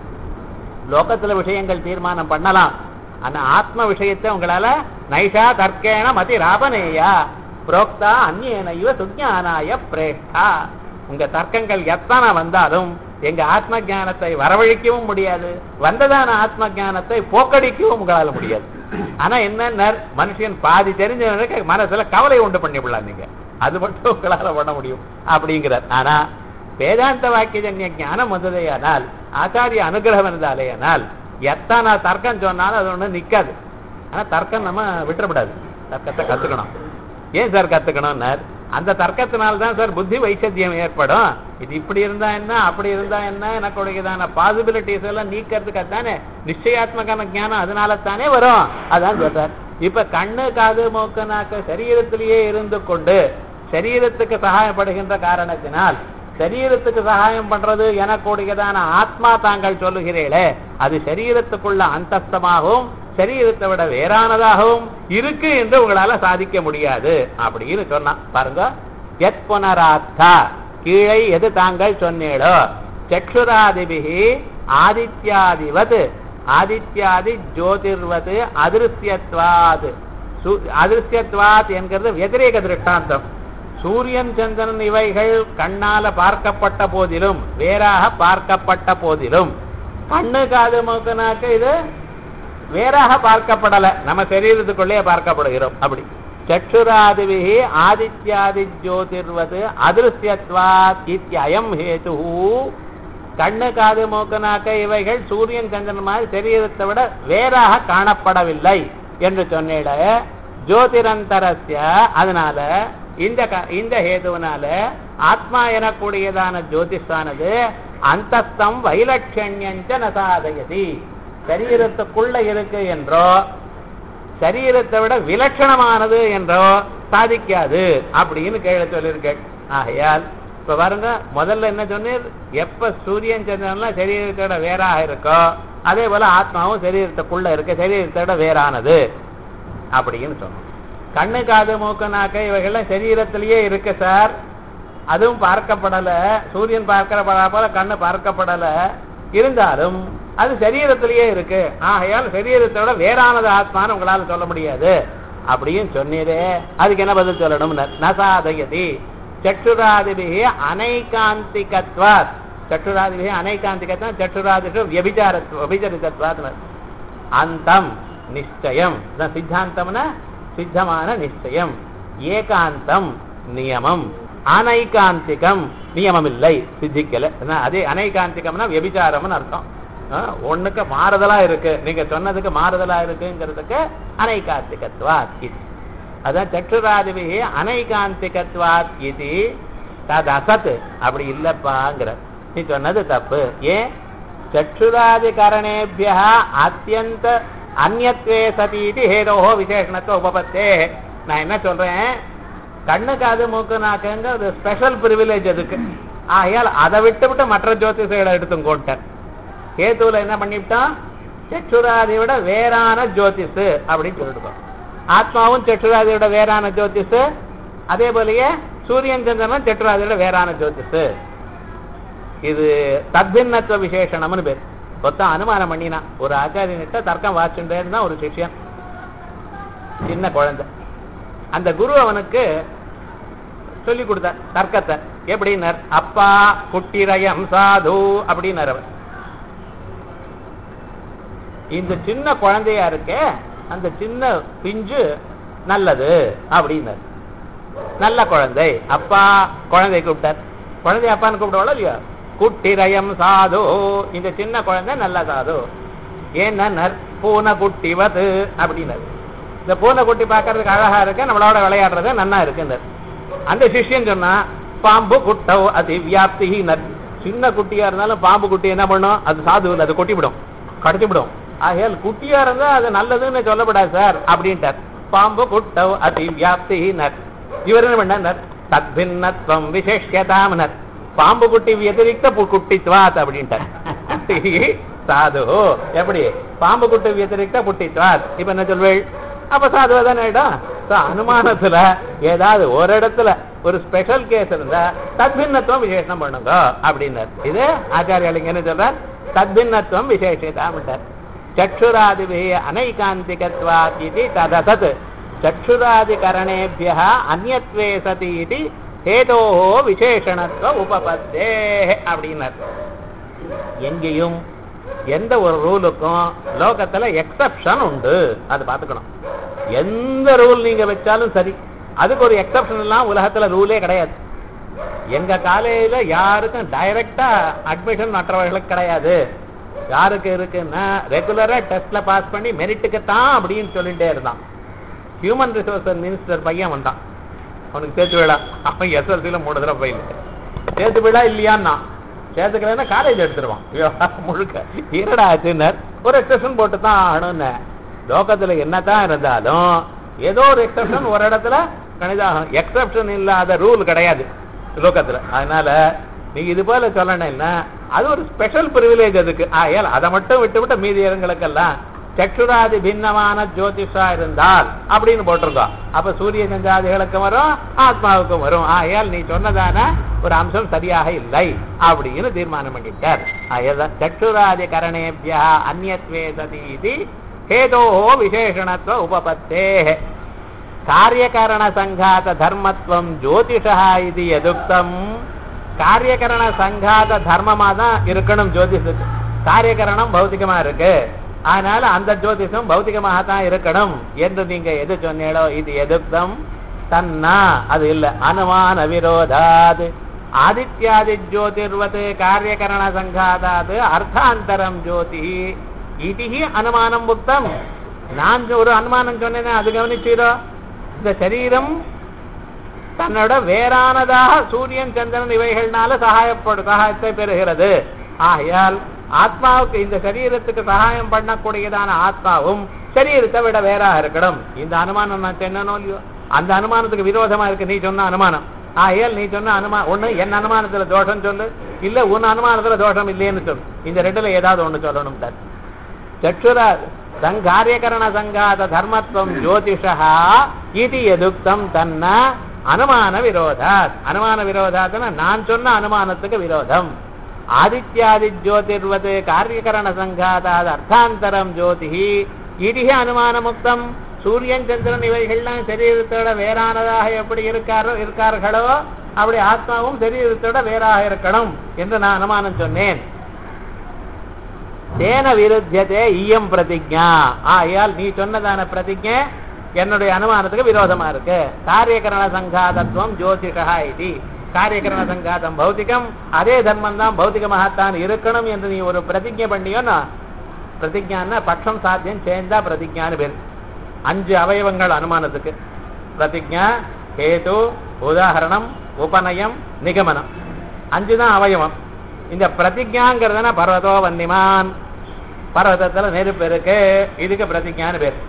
லோகத்துல விஷயங்கள் தீர்மானம் பண்ணலாம் ஆனா ஆத்ம விஷயத்தை உங்களால நைஷா தர்க்கேன மதி ராபனேயா புரோக்தா அந்நேன இவ சுஜானாய பிரேஷ்டா உங்க தர்க்கங்கள் எத்தனை வந்தாலும் எங்க ஆத்ம ஞானத்தை வரவழைக்கவும் முடியாது வந்ததான ஆத்ம ஞானத்தை போக்கடிக்கவும் உங்களால முடியாது ஆனா என்ன மனுஷன் பாதி தெரிஞ்சவனுக்கு மனசுல கவலை உண்டு பண்ணிவிடலாம் நீங்க அது மட்டும் உங்களால பண்ண முடியும் அப்படிங்கிறார் ஆனா வேதாந்த வாக்கியஜன்ய ஞானம் வந்ததேயானால் ஆச்சாரிய அனுகிரகம் இருந்தாலேயானால் எத்தனை தர்க்கம் சொன்னாலும் அது ஒண்ணு நிக்காது ஆனா தர்க்கம் நம்ம விட்டுறக்கூடாது தர்க்கத்தை கத்துக்கணும் ஏன் சார் கத்துக்கணும்னார் அந்த தர்க்கத்தினால தான் சார் புத்தி வைசத்தியம் ஏற்படும் இது இப்படி இருந்தா என்ன அப்படி இருந்தா என்ன எனக்குடையதான பாசிபிலிட்டிஸ் எல்லாம் நீக்கிறதுக்கு தானே நிச்சயாத்மகான ஞானம் அதனால தானே வரும் அதான் சொல்றார் இப்ப கண்ணு காது மூக்கு நாக்கு சரீரத்திலேயே இருந்து கொண்டு சரீரத்துக்கு சகாயப்படுகின்ற காரணத்தினால் சரீரத்துக்கு சகாயம் பண்றது எனக்கூடியதான ஆத்மா தாங்கள் சொல்லுகிறீர்களே அது சரீரத்துக்குள்ள அந்தஸ்தமாகவும் சரீரத்தை விட வேறானதாகவும் இருக்கு என்று உங்களால சாதிக்க முடியாது அப்படின்னு சொன்னான் பாருங்க எத் புனராத்தா கீழே எது தாங்கள் சொன்னீடோ சக்ஷுராதிபிகி ஆதித்யாதிவத் ஆதித்யாதி ஜோதிர்வது அதிருஷ்யத்வாத் சு- அதிருஷ்யத்வாத் என்கிறது వ్యతిరేக திருஷ்டாந்தம் சூரியன் சந்திரன் இவைகள் கண்ணால பார்க்கப்பட்ட போதிலும் வேறாக பார்க்கப்பட்ட போதிலும் கண்ணு காது மூக்கு நாக்கு இது வேறாக பார்க்கப்படல நம்ம சரீரத்துக்குள்ளே பார்க்கப்படுகிறோம் அப்படி சக்ஷுராதிபிகி ஆதித்யாதி ஜோதிர்வது அதிருஷ்யத்வாத் இத்தியம் ஹேது கண்ணு காது மூக்கு நாக்கு இவைகள் சூரியன் சந்திரன் மாதிரி சரீரத்தை விட வேறாக காணப்படவில்லை என்று சொன்னிட ஜோதிரந்தரஸ்ய அதனால இந்த க- இந்த ஹேதுவினால ஆத்மா எனக்கூடியதான ஜோதிஷானது அந்தஸ்தம் வைலட்சண்யஞ்ச நசாதயதி சரீரத்துக்குள்ள இருக்கு என்றோ சரீரத்தை விட விலட்சணமானது என்றோ சாதிக்காது அப்படின்னு கேள்வி சொல்லியிருக்கேன் ஆகையால் இப்ப பாருங்க முதல்ல என்ன சொன்னீர் எப்ப சூரியன் சந்திரன்லாம் சரீரத்தை விட வேறாக இருக்கோ அதே போல ஆத்மாவும் சரீரத்துக்குள்ள இருக்க சரீரத்தை விட வேறானது அப்படின்னு சொன்னோம் கண்ணு காது மூக்கு நாக்கு இவைகள்லாம் சரீரத்திலேயே இருக்கு சார் அதுவும் பார்க்கப்படல சூரியன் பார்க்கப்படா போல கண்ணு பார்க்கப்படல இருந்தாலும் அது சரீரத்திலேயே இருக்கு ஆகையால் சரீரத்தோட வேறானது ஆத்மான்னு உங்களால சொல்ல முடியாது அப்படின்னு சொன்னீரே அதுக்கு என்ன பதில் சொல்லணும் நசாதயதி சற்றுராதிபிகி அனைகாந்திகத்வாத் சற்றுராதிபிகி அனைகாந்திகத்வா சற்றுராதிஷு வியபிச்சாரத் விபச்சரிதத்வாத் அந்தம் நிச்சயம் இதான் சித்தாந்தம்னா சித்தமான நிச்சயம் ஏகாந்தம் நியமம் அனைகாந்திகம் நியமம் இல்லை சித்திக்கல என்ன, அதே அனைகாந்திகம்னா வியபிச்சாரம்னு அர்த்தம் ஆ, ஒண்ணுக்கு மாறுதலா இருக்கு நீங்க சொன்னதுக்கு மாறுதலா இருக்குங்கிறதுக்கு அனைகாந்திகத்வாத் இது அதான் சற்றுராதிபிகி அனைகாந்திகத்வாத் இது தது அசத் அப்படி இல்லப்பாங்கிற நீ சொன்னது தப்பு ஏன் சற்றுராதிகரணேபிய அத்தியந்த அந்நத்வே சதி இது ஹேதோஹோ விசேஷணத்துவ உபபத்தே நான் என்ன சொல்றேன் கண்ணு காது மூக்கு நாக்குங்க ஒரு ஸ்பெஷல் பிரிவிலேஜ் அதுக்கு ஆகையால் அதை விட்டு விட்டு மற்ற ஜோதிஷங்களை எடுத்தும் கொண்டார் கேதுல என்ன பண்ணிவிட்டான் சற்றுராதியை விட வேறான ஜோதிஷு அப்படின்னு சொல்லிட்டு ஆத்மாவும் சற்றுராதியை விட வேறான ஜோதிஷு அதே போலயே சூரியன் சந்திரனும் சற்றுராதியோட வேறான ஜோதிஷு இது தத்பின்னத்துவ விசேஷணம்னு பேர் மொத்தம் அனுமானம் பண்ணினா ஒரு ஆச்சாரியன்கிட்ட தர்க்கம் வாச்சுட்டே இருந்தா ஒரு சிஷ்யன் சின்ன குழந்தை அந்த குரு அவனுக்கு சொல்லி கொடுத்தார் தர்க்கத்தை எப்படின்னார் அப்பா குட்டிரயம் சாது அப்படின்னார் அவர் இந்த சின்ன குழந்தையா இருக்கே அந்த சின்ன பிஞ்சு நல்லது அப்படின்னார் நல்ல குழந்தை அப்பா குழந்தை கூப்பிட்டார் குழந்தை அப்பான்னு கூப்பிடுவாளோ இல்லையா குட்டிரயம் சாது இந்த சின்ன குழந்தை நல்ல சாது ஏன்னா பூனை குட்டிவது அப்படின்னாரு இந்த பூனை குட்டி பார்க்கறதுக்கு அழகா இருக்கு நம்மளோட விளையாடுறது நன்னா இருக்குன்னு அந்த சிஷ்யன் சொன்னா பாம்பு குட்டவ் அது வியாப்தி சின்ன குட்டியா இருந்தாலும் பாம்பு குட்டி என்ன பண்ணும் அது சாது இல்லை அது கொட்டிவிடும் கடத்திவிடும் ஆகையால் குட்டியா இருந்தா அது நல்லதுன்னு சொல்லப்படாது சார் அப்படின்ட்டார் பாம்பு குட்டவ் அதி வியாப்தி இவர் என்ன பண்ணார் தத்பின்னத்வம் விசேஷதாமனர் பாம்பு குட்டி வத்திரிக்த குட்டித்வாத் அப்படின்ட்டார் சாது எப்படி பாம்பு குட்டி வத்திரிக்த குட்டித்வாத் இப்ப என்ன சொல்வேள் அப்ப சாதுவா தானே ஆயிடும் So, அனுமானத்துல ஏதாவது ஒரு இடத்துல ஒரு ஸ்பெஷல் கேஸ் இருந்தா தத்பின்னத்துவம் விசேஷம் பண்ணுங்க அப்படின்னார் இது ஆச்சாரியாலிங்க என்ன சொல்றார் தத்பின்னத்துவம் விசேஷதாமிட்டார் சக்ஷுராதிபி அனைகாந்திகத்வாத் இது ததசத் சக்ஷுராதிகரணேபிய அந்நத்வே சதி இது ஹேதோ விசேஷணத்துவ உபபத்தே அப்படின்னார் எங்கேயும் எந்த ஒரு ரூலுக்கும் லோகத்துல எக்ஸப்ஷன் உண்டு அது பார்த்துக்கணும் எந்த ரூல் நீங்க வச்சாலும் சரி அதுக்கு ஒரு எக்ஸப்ஷன் எல்லாம் உலகத்துல ரூலே கிடையாது எங்க காலேஜ்ல யாருக்கும் டைரக்டா அட்மிஷன் மற்றவர்களுக்கு கிடையாது யாருக்கு இருக்குன்னா ரெகுலரா டெஸ்ட்ல பாஸ் பண்ணி மெரிட்டுக்கு தான் அப்படின்னு சொல்லிட்டே இருந்தான் ஹியூமன் ரிசோர்சஸ் மினிஸ்டர் பையன் வந்தான் அவனுக்கு சேர்த்து விழா அவன் எஸ்எல்சியில மூணு தடவை போயில சேர்த்து விழா இல்லையான்னா சேர்த்துக்கலன்னா காலேஜ் எடுத்துருவான் விவகாரம் முழுக்க இருடா ஆச்சுன்னர் ஒரு எக்ஸப்ஷன் போட்டு தான் ஆகணும்னு லோகத்துல என்னதான் இருந்தாலும் ஏதோ ஒரு எக்ஸப்ஷன் ஒரு இடத்துல கணிதாகம் எக்ஸப்ஷன் இல்லாத ரூல் கிடையாது லோகத்துல அதனால நீ இது போல சொல்லணும்னா அது ஒரு ஸ்பெஷல் பிரிவிலேஜ் அதுக்கு ஆயால் அதை மட்டும் விட்டு விட்டு மீதி இடங்களுக்கெல்லாம் சக்ஷுராதி பின்னமான ஜோதிஷா இருந்தால் அப்படின்னு போட்டிருக்கோம் அப்ப சூரிய சந்திராதிகளுக்கும் வரும் ஆத்மாவுக்கும் வரும் ஆயால் நீ சொன்னதான ஒரு அம்சம் சரியாக இல்லை அப்படின்னு தீர்மானம் பண்ணிட்டார் ஆயால் சக்ஷுராதி கரணேபியா அந்நத்வே சதி இது ஹேதோ விசேஷணத்துவ உபபத்தே காரியகரண சங்காத தர்மத்துவம் ஜோதிஷா இது எதுக்தம் காரியகரண சங்காத தர்மமா தான் இருக்கணும் ஜோதிஷத்துக்கு காரியகரணம் பௌத்திகமா இருக்கு அதனால அந்த ஜோதிஷம் பௌத்திகமாக தான் இருக்கணும் என்று நீங்க எது சொன்னீங்களோ இது எதுக்தம் தன்னா அது இல்ல அனுமான விரோதாது ஆதித்யாதி ஜோதிர்வது காரியகரண சங்காதாது அர்த்தாந்தரம் ஜோதி இது அனுமானம் புத்தம் நான் ஒரு அனுமானம் சொன்னேன் அது கவனிச்சீரோ இந்த சரீரம் தன்னோட வேறானதாக சூரியன் சந்திரன் இவைகள்னால சகாயப்படு சகாயத்தை பெறுகிறது ஆகையால் ஆத்மாவுக்கு இந்த சரீரத்துக்கு சகாயம் பண்ணக்கூடியதான ஆத்மாவும் சரீரத்தை விட வேறாக இருக்கணும் இந்த அனுமானம் நான் சொன்னனோ இல்லையோ அந்த அனுமானத்துக்கு விரோதமா இருக்கு நீ சொன்ன அனுமானம் ஆகையால் நீ சொன்ன அனுமா ஒண்ணு என் அனுமானத்துல தோஷம் சொல்லு இல்ல உன் அனுமானத்துல தோஷம் இல்லைன்னு சொல்லு இந்த ரெண்டுல ஏதாவது ஒண்ணு சொல்லணும் சார் ಚಕ್ಷುರ ಸಂಘಾರ್ಯಕರಣ ಸಂಘಾತ ಧರ್ಮತ್ವಂ ಜ್ಯೋತಿಷಃ ಇತಿ ಎದುಕ್ತಂ ತನ್ನ ಅನುಮಾನ ವಿರೋಧಾತ್ ಅನುಮಾನ ವಿರೋಧಾತ್ನ ನಾನ್ சொன்ன ಅನುಮಾನத்துக்கு விரோதம் ஆதித்யாதி ஜோதிர்வது காரியகரண சங்காதாத அர்த்தாந்தரம் ஜோதி இதிக அனுமான முக்தம் சூரியன் சந்திரன் இவைகள்லாம் சரீரத்தோட வேறானதாக எப்படி இருக்காரோ இருக்கார்களோ அப்படி ஆத்மாவும் சரீரத்தோட வேறாக இருக்கணும் என்று நான் அனுமானம் சொன்னேன் தேன விருத்தியதே ஈயம் பிரதிஜா ஆகையால் நீ சொன்னதான பிரதிஜை என்னுடைய அனுமானத்துக்கு விரோதமா இருக்கு காரியகரண சங்காதத்துவம் ஜோதிஷா இது காரியகரண சங்காதம் பௌத்திகம் அதே தர்மம் தான் பௌத்திகமாகத்தான் இருக்கணும் என்று நீ ஒரு பிரதிஜை பண்ணியோன்னா பிரதிஜான்னா பட்சம் சாத்தியம் சேர்ந்தா பிரதிஜான்னு பேர் அஞ்சு அவயவங்கள் அனுமானத்துக்கு பிரதிஜா ஹேது உதாகரணம் உபநயம் நிகமனம் அஞ்சு தான் அவயவம் இந்த பிரதிஜாங்கிறதுனா பர்வதோ வன்னிமான் பர்வதத்துல நெருப்பு இருக்கு இதுக்கு பிரதிஜான்னு பேர்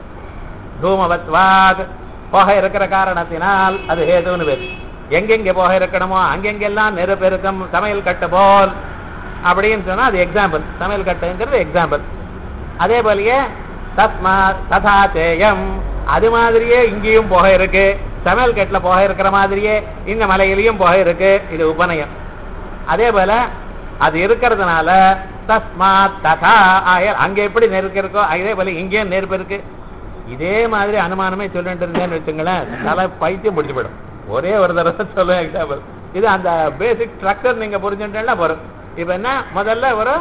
தூமவத்வாத் புகை இருக்கிற காரணத்தினால் அது ஹேதுன்னு பேர் எங்கெங்க புகை இருக்கணுமோ அங்கெங்கெல்லாம் நெருப்பு இருக்கும் சமையல் கட்டு போல் அப்படின்னு சொன்னா அது எக்ஸாம்பிள் சமையல் கட்டுங்கிறது எக்ஸாம்பிள் அதே போலயே தஸ்மா ததா தேயம் அது மாதிரியே இங்கேயும் புகை இருக்கு சமையல் கட்டுல புகை இருக்கிற மாதிரியே இந்த மலையிலையும் புகை இருக்கு இது உபநயம் அதே போல அது இருக்கிறதுனால தஸ்மாத் ததா ஆய அங்க எப்படி நெருப்பு இருக்கோ அதே போல இங்கேயும் நெருப்பு இருக்கு இதே மாதிரி அனுமானமே சொல்லிட்டு இருந்தேன்னு வச்சுங்களேன் தலை பைத்தியம் பிடிச்சு போயிடும் ஒரே ஒரு தடவை சொல்லுவேன் எக்ஸாம்பிள் இது அந்த பேசிக் ஸ்ட்ரக்சர் நீங்க புரிஞ்சுட்டா போறோம் இப்ப என்ன முதல்ல ஒரு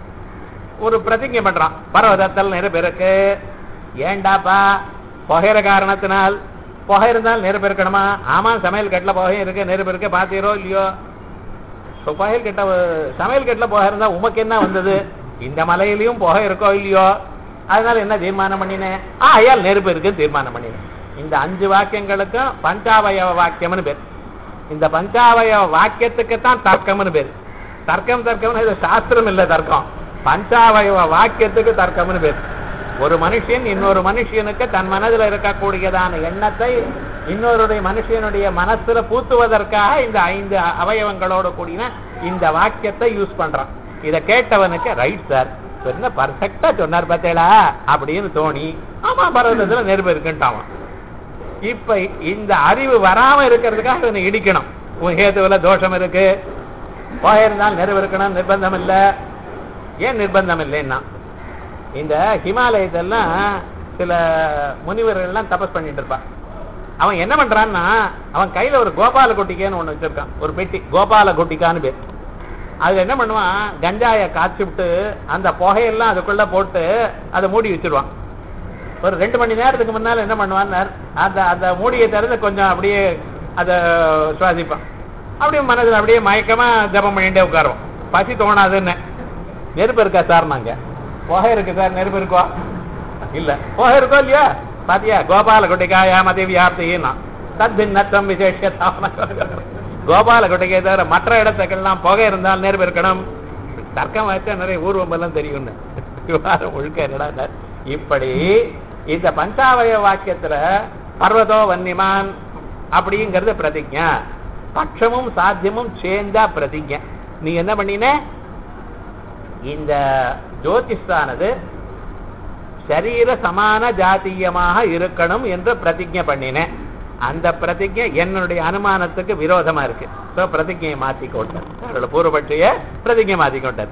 ஒரு பிரதிஜை பண்றான் பர்வதத்தில் நெருப்பு இருக்கு ஏண்டாப்பா புகையிற காரணத்தினால் புகை இருந்தால் நெருப்பு இருக்கணுமா ஆமா சமையல் கட்டில புகை இருக்கு நெருப்பு இருக்கு பாத்தீரோ இல்லையோ புகையில் கெட்ட சமையல் கட்டில புகை இருந்தா உமக்கு என்ன வந்தது இந்த மலையிலயும் புகை இருக்கோ இல்லையோ அதனால என்ன தீர்மானம் பண்ணினேன் ஆ ஐயால் நெருப்பு இருக்குன்னு தீர்மானம் பண்ணினேன் இந்த அஞ்சு வாக்கியங்களுக்கும் பஞ்சாவயவ வாக்கியம்னு பேர் இந்த பஞ்சாவயவ வாக்கியத்துக்கு தான் தர்க்கம்னு பேர் தர்க்கம் தர்க்கம்னு இது சாஸ்திரம் இல்ல தர்க்கம் பஞ்சாவயவ வாக்கியத்துக்கு தர்க்கம்னு பேர் ஒரு மனுஷன் இன்னொரு மனுஷனுக்கு தன் மனதில் இருக்கக்கூடியதான எண்ணத்தை இன்னொருடைய மனுஷனுடைய மனசுல பூத்துவதற்காக இந்த ஐந்து அவயவங்களோட கூடின இந்த வாக்கியத்தை யூஸ் பண்றான் இத கேட்டவனுக்கு ரைட் சார் என்ன பர்ஃபெக்டா சொன்னார் பார்த்தேளா அப்படின்னு தோணி ஆமா பர்வதத்துல நெருப்பு இருக்குன்ட்டான் இப்ப இந்த அறிவு வராம இருக்கிறதுக்காக இவனை இடிக்கணும் உன் ஹேதுவில் தோஷம் இருக்கு போயிருந்தால் நெருப்பு இருக்கணும் நிர்பந்தம் இல்ல ஏன் நிர்பந்தம் இல்லைன்னா இந்த ஹிமாலயத்தெல்லாம் சில முனிவர்கள்லாம் தபஸ் பண்ணிட்டு இருப்பான் அவன் என்ன பண்றான்னா அவன் கையில ஒரு கோபால கொட்டிக்கான்னு ஒண்ணு வச்சிருக்கான் ஒரு பெட்டி கோபால கொட்டிக்கான்னு பேர் அது என்ன பண்ணுவான் கஞ்சாய காய்ச்சி விட்டு அந்த புகையெல்லாம் அதுக்குள்ள போட்டு அதை மூடி வச்சிருவான் ஒரு ரெண்டு மணி நேரத்துக்கு முன்னால என்ன பண்ணுவான் அந்த அந்த மூடியை திறந்து கொஞ்சம் அப்படியே அதை சுவாசிப்பான் அப்படியே மனதில் அப்படியே மயக்கமா ஜபம் பண்ணிட்டே உட்காருவோம் பசி தோணாதுன்னு நெருப்பு இருக்கா சார் நாங்க புகை இருக்கு சார் நெருப்பு இருக்கோ இல்ல புகை இருக்கோ இல்லையா பாத்தியா கோபால குட்டிக்காயா மதி வியாப்தினா தத் பின்னத்தம் விசேஷ கோபால குட்டிக்கை தவிர மற்ற இடத்துக்கெல்லாம் புகை இருந்தால் நெருப்பு இருக்கணும் தர்க்கம் வச்சா நிறைய ஊர்வம்பெல்லாம் தெரியும்னு விவகாரம் ஒழுக்க என்னடா இப்படி இந்த பஞ்சாவய வாக்கியத்துல பர்வதோ வன்னிமான் அப்படிங்கிறது பிரதிஜா பட்சமும் சாத்தியமும் சேர்ந்தா பிரதிஜை நீ என்ன பண்ணின இந்த ஜோதிஷானது சரீர சமான ஜாத்தியமாக இருக்கணும் என்று பிரதிஜை பண்ணினேன் அந்த பிரதிஜை என்னுடைய அனுமானத்துக்கு விரோதமா இருக்கு ஸோ பிரதிஜையை மாற்றிக்கொண்டார் அவரோட பூர்வபட்சிய பிரதிஜை மாற்றிக்கொண்டார்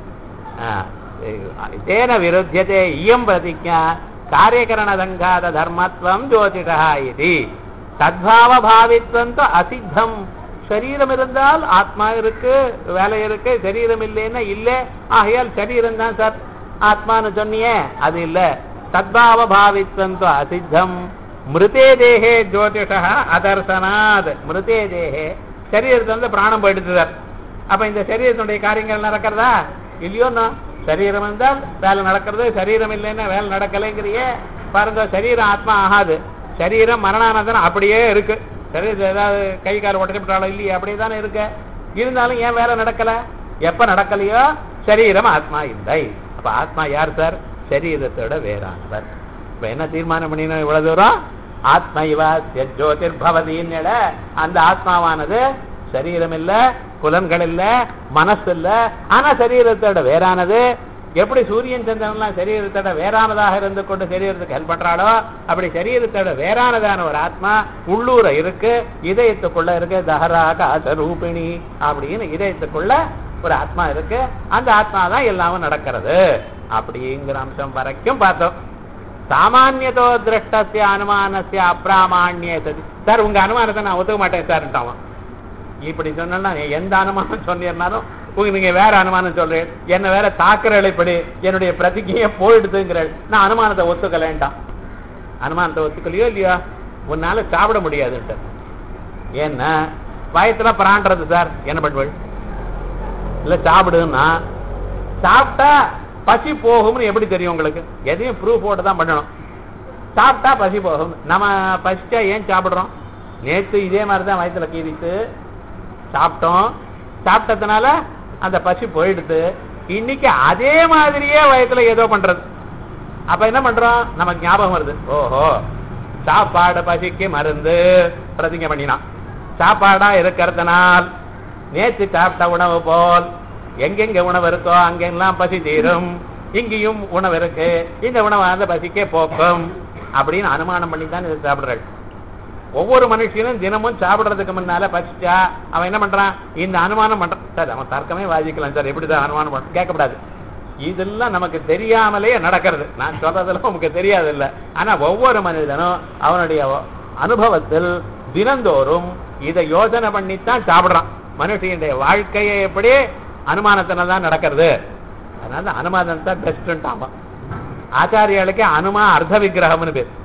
தேன விருத்தியதே இயம் பிரதிஜா காரியகரணதங்காத தர்மத்துவம் ஜோதிஷா இது தத்பாவ பாவித்வம் அசித்தம் சரீரம் இருந்தால் ஆத்மா இருக்கு வேலை இருக்கு சரீரம் இல்லைன்னா இல்ல ஆகையால் சரீரம் தான் சார் ஆத்மான்னு சொன்னியே அது இல்ல தத்பாவ பாவித்வம் அசித்தம் மிருதே தேகே ஜோதிஷா அதர்சனாத் மிருதே தேகே சரீரத்தை வந்து பிராணம் போயிடுது சார் அப்ப இந்த சரீரத்தினுடைய காரியங்கள் நடக்கிறதா இல்லையோன்னா சரீரம் இருந்தால் வேலை நடக்கிறது சரீரம் இல்லைன்னா வேலை நடக்கலைங்கிறியே பாருங்க சரீரம் ஆத்மா ஆகாது சரீரம் மரணானந்தனம் அப்படியே இருக்கு சரீரத்தில் ஏதாவது கை கால் உடச்சுட்டாலும் இல்லையே அப்படியே தானே இருக்கு இருந்தாலும் ஏன் வேலை நடக்கல எப்ப நடக்கலையோ சரீரம் ஆத்மா இல்லை அப்ப ஆத்மா யார் சார் சரீரத்தோட வேறானவர் இப்ப என்ன தீர்மானம் பண்ணினோம் இவ்வளவு தூரம் ஆத்மா இவா ஜோதிர் பவதின்னு அந்த ஆத்மாவானது சரீரம் இல்ல புலன்கள் இல்ல மனசு இல்ல ஆனா சரீரத்தோட வேறானது எப்படி சூரியன் சந்திரன்லாம் சரீரத்தோட வேறானதாக இருந்து கொண்டு சரீரத்துக்கு ஹெல்ப் பண்றாளோ அப்படி சரீரத்தோட வேறானதான ஒரு ஆத்மா உள்ளூர இருக்கு இதயத்துக்குள்ள இருக்கு தஹராக ரூபிணி அப்படின்னு இதயத்துக்குள்ள ஒரு ஆத்மா இருக்கு அந்த ஆத்மா தான் எல்லாமும் நடக்கிறது அப்படிங்கிற அம்சம் வரைக்கும் பார்த்தோம் சாமானியதோ திருஷ்டசிய அனுமானசிய அப்பிராமான்ய சார் உங்க அனுமானத்தை நான் ஒத்துக்க மாட்டேன் சார் இப்படி சொன்னா எந்த அனுமானம் சொன்னீர்னாலும் உங்களுக்கு நீங்க வேற அனுமானம் சொல்றேன் என்ன வேற தாக்குற இப்படி என்னுடைய பிரதிகையே போயிடுதுங்கிறேன் நான் அனுமானத்தை ஒத்துக்கலேன்ட்டான் அனுமானத்தை ஒத்துக்கலையோ இல்லையோ உன்னால சாப்பிட முடியாதுன்ட்டு ஏன்னா வயத்துல பிராண்டது சார் என்ன பண்ணுவள் இல்ல சாப்பிடுன்னா சாப்பிட்டா பசி போகும்னு எப்படி தெரியும் உங்களுக்கு எதையும் ப்ரூஃபோட தான் பண்ணணும் சாப்பிட்டா பசி போகும் நம்ம பசிச்சா ஏன் சாப்பிடுறோம் நேற்று இதே மாதிரி தான் வயிற்றுல கீறிட்டு சாப்பிட்டோம் சாப்பிட்டதுனால அந்த பசி போயிடுது இன்னைக்கு அதே மாதிரியே வயத்துல ஏதோ பண்றது அப்ப என்ன பண்றோம் நமக்கு ஞாபகம் வருது ஓஹோ சாப்பாடு பசிக்கு மருந்து பிரதிங்க பண்ணினான் சாப்பாடா இருக்கிறதுனால் நேற்று சாப்பிட்ட உணவு போல் எங்கெங்க உணவு இருக்கோ அங்கெல்லாம் பசி தீரும் இங்கேயும் உணவு இருக்கு இந்த உணவு அந்த பசிக்கே போக்கும் அப்படின்னு அனுமானம் பண்ணி தான் இதை சாப்பிடுறாள் ஒவ்வொரு மனுஷனும் தினமும் சாப்பிடுறதுக்கு முன்னால பசிச்சா அவன் என்ன பண்றான் இந்த அனுமானம் பண்றான் சார் அவன் தர்க்கமே வாதிக்கலாம் சார் எப்படி சார் அனுமானம் பண்ண கேட்கக்கூடாது இதெல்லாம் நமக்கு தெரியாமலேயே நடக்கிறது நான் சொல்றதெல்லாம் நமக்கு தெரியாது இல்ல ஆனா ஒவ்வொரு மனிதனும் அவனுடைய அனுபவத்தில் தினந்தோறும் இதை யோசனை பண்ணித்தான் சாப்பிடுறான் மனுஷனுடைய வாழ்க்கையை எப்படி அனுமானத்தினால தான் நடக்கிறது அதனால அனுமானம் தான் பெஸ்ட் ஆமா ஆச்சாரியாளுக்கு அனுமா அர்த்த விக்கிரகம்னு பேர்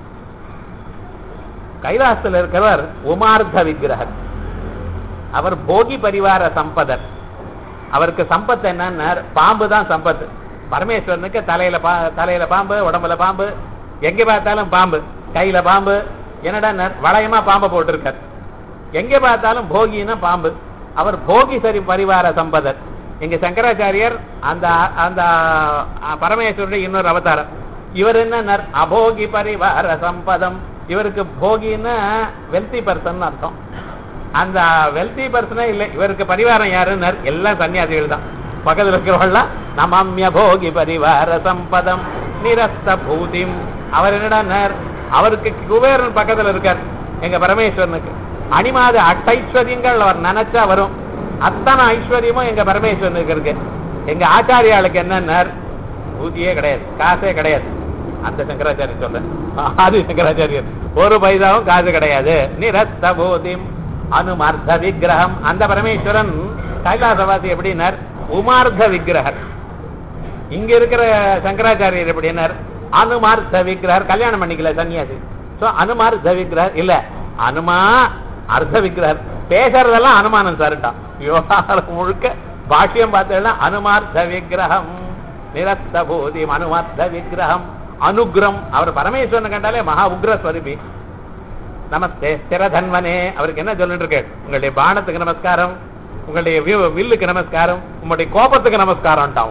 கைலாசத்தில் இருக்கிறவர் உமார்த்த விக்கிரகர் அவர் போகி பரிவார சம்பதர் அவருக்கு சம்பத்து என்னன்னா பாம்பு தான் சம்பத்து பரமேஸ்வரனுக்கு தலையில பா தலையில பாம்பு உடம்புல பாம்பு எங்க பார்த்தாலும் பாம்பு கையில பாம்பு என்னடா வளையமா பாம்பை போட்டிருக்கார் எங்க பார்த்தாலும் போகின்னா பாம்பு அவர் போகி சரி பரிவார சம்பதர் எங்க சங்கராச்சாரியர் அந்த அந்த பரமேஸ்வருடைய இன்னொரு அவதாரம் இவர் என்ன அபோகி பரிவார சம்பதம் இவருக்கு போகின்னா வெல்தி பர்சன் அர்த்தம் அந்த வெல்தி பர்சனே இல்லை இவருக்கு பரிவாரம் யாருன்னு எல்லாம் சன்னியாசிகள் தான் பக்கத்துல இருக்கிறவள்லாம் நமம்ய போகி பரிவார சம்பதம் நிரஸ்த பூதிம் அவர் என்னடா அவருக்கு குபேரன் பக்கத்துல இருக்கார் எங்க பரமேஸ்வரனுக்கு அணிமாத அட்டைஸ்வரியங்கள் அவர் நினைச்சா வரும் அத்தனை ஐஸ்வர்யமும் எங்க பரமேஸ்வரனுக்கு இருக்கு எங்க ஆச்சாரியாளுக்கு என்னன்னா பூதியே கிடையாது காசே கிடையாது அந்த சங்கராச்சாரியர் சொல்றேன் ஆதி சங்கராச்சாரியர் ஒரு பைசாவும் காசு கிடையாது நிரஸ்த பூதிம் அனுமார்த்த விக்கிரகம் அந்த பரமேஸ்வரன் கைலாசவாசி எப்படின்னார் உமார்த்த விக்கிரகர் இங்க இருக்கிற சங்கராச்சாரியர் எப்படின்னார் அனுமார்த்த விக்கிரகர் கல்யாணம் பண்ணிக்கல சன்னியாசி சோ அனுமார்த்த விக்கிரகர் இல்ல அனுமா அர்த்த விக்கிரகர் பேசுறதெல்லாம் அனுமானம் சார்ட்டான் விவகாரம் முழுக்க பாஷ்யம் பார்த்தா அனுமார்த்த விக்கிரகம் நிரஸ்த பூதிம் அனுமார்த்த விக்கிரகம் அனுகிரம் அவர் பரமேஸ்வரன் கண்டாலே மகா உக்ர ஸ்வரூபி நமஸ்தே ஸ்திரதன்வனே அவருக்கு என்ன சொல்லிட்டு இருக்கு உங்களுடைய பானத்துக்கு நமஸ்காரம் உங்களுடைய வில்லுக்கு நமஸ்காரம் உங்களுடைய கோபத்துக்கு நமஸ்காரம்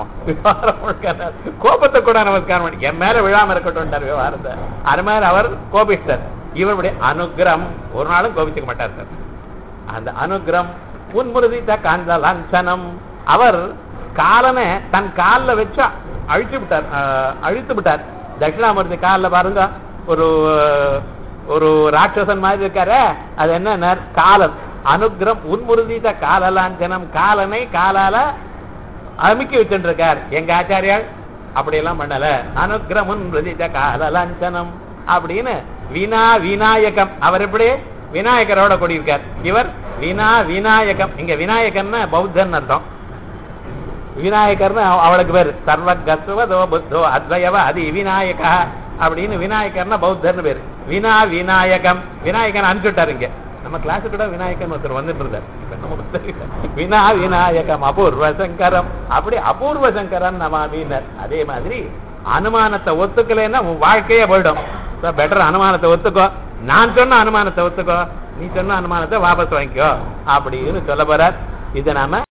கோபத்தை கூட நமஸ்காரம் பண்ணி என் மேல விழாம இருக்கட்டும் விவகாரத்தை அது மாதிரி அவர் கோபிஸ்டர் இவருடைய அனுகிரம் ஒரு நாளும் கோபிச்சுக்க மாட்டார் சார் அந்த அனுகிரம் உன்முருதித்த காந்த லாஞ்சனம் அவர் காலனை தன் காலில் வச்சு அழிச்சு விட்டார் அஹ், அழித்து விட்டார் தட்சிணாமூர்த்தி காலில் பாருங்க ஒரு ஒரு ராட்சசன் மாதிரி இருக்காரு அது என்ன காலன் அனுகிரம் உன்முருதித்த காலலாஞ்சனம் காலனை காலால அமுக்கி வச்சுட்டு இருக்கார் எங்க ஆச்சாரியால் அப்படியெல்லாம் பண்ணல அனுகிரமுன் பிரதித காலலாஞ்சனம் அப்படின்னு வினா விநாயகம் அவர் எப்படி விநாயகரோட கூடியிருக்கார் இவர் வினா விநாயகம் இங்க விநாயகம்னா பௌத்தன் அர்த்தம் விநாயகர்னு அவ- அவளுக்கு பேர் சர்வகஸ்வதோ புத்தோ அத்வயவ அது விநாயகா அப்படின்னு விநாயகர்னா பௌத்தர்னு பேர் வினா விநாயகம் விநாயகன் அனுப்பிச்சுட்டாரு இங்க நம்ம கிளாஸு கூட விநாயகன் ஒருத்தர் வந்துட்டு இருந்தார் இப்ப நம்ம புத்தகத்துல வினா விநாயகம் அபூர்வ சங்கரம் அப்படி அபூர்வ சங்கரன் நமாமின்னர் அதே மாதிரி அனுமானத்தை ஒத்துக்கலைன்னா உன் வாழ்க்கையே போயிடும் பெட்டர் அனுமானத்தை ஒத்துக்கோ நான் சொன்ன அனுமானத்தை ஒத்துக்கோ நீ சொன்ன அனுமானத்தை வாபஸ் வாங்கிக்கோ அப்படின்னு சொல்ல போறார் இதை நாம